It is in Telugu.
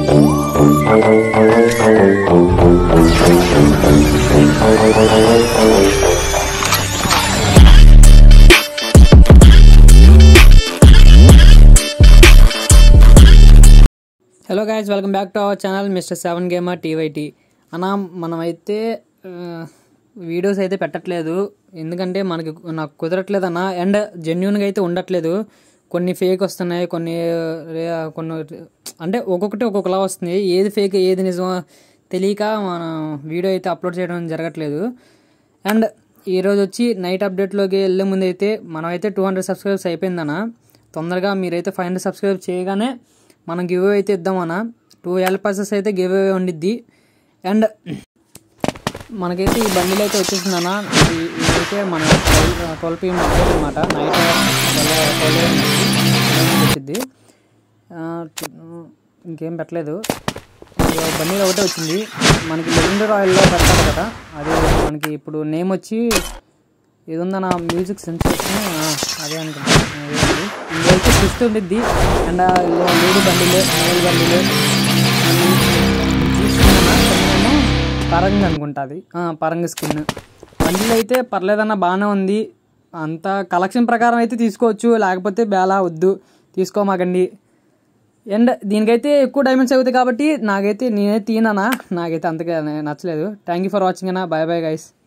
hello guys welcome back to our channel mister seven gamer టీవైటీ అన్న మనమైతే ఆ, వీడియోస్ అయితే పెట్టట్లేదు ఎందుకంటే మనకి నాకు కుదరట్లేదు అన్న అండ్ జెన్యున్గా అయితే ఉండట్లేదు కొన్ని ఫేక్ వస్తున్నాయి కొన్ని రే- కొన్ని అంటే ఒక్కొక్కటి ఒక్కొక్కలా వస్తుంది ఏది ఫేక్ ఏది నిజం తెలియక మనం వీడియో అయితే అప్లోడ్ చేయడం జరగట్లేదు అండ్ ఈరోజు వచ్చి నైట్ అప్డేట్లోకి వెళ్ళే ముందు అయితే మనమైతే టూ హండ్రెడ్ సబ్స్క్రైబ్స్ అయిపోయిందన్న తొందరగా మీరైతే ఫైవ్ హండ్రెడ్ సబ్స్క్రైబ్ చేయగానే మనం గివ్ అవే అయితే ఇద్దామన్న టూ ఎల్ పర్సెస్ అయితే గివ్ అవే ఉండిద్ది అండ్ మనకైతే ఈ బండిలో అయితే వచ్చేసిందన్న ఇది ఇదైతే మన ట్వెల్వ్ పిఎం అప్డేట్ అనమాట నైట్ ట్వెల్వ్ వచ్చింది ఇంకేం పెట్టలేదు ఇదిగో బండిలో ఒకటే వచ్చింది మనకి లెజెండర్ ఆయిల్లో పెడతారు కదా అది మనకి ఇప్పుడు నేమ్ వచ్చి ఇది ఉందన్న మ్యూజిక్ సెన్సేషన్ అదే అనుకుంటా అదే ఇదైతే ట్విస్ట్ ఉండిద్ది అండ్ లేడీ బండిలు మేల్ బండిలు తీసుకున్నా పరంగ్ అనుకుంటుంది పరంగ్ స్కిన్ బండిలు అయితే పర్లేదన్న బాగానే ఉంది అంత కలెక్షన్ ప్రకారం అయితే తీసుకోవచ్చు లేకపోతే బేలా వద్దు తీసుకోమాకండి అండ్ దీనికైతే ఎక్కువ డైమండ్స్ అవుతాయి కాబట్టి నాకైతే నేనైతే తీనన్నా నాకైతే అంతగా నచ్చలేదు థ్యాంక్ యూ ఫర్ వాచింగ్ అన్న బాయ్ బాయ్ గైస్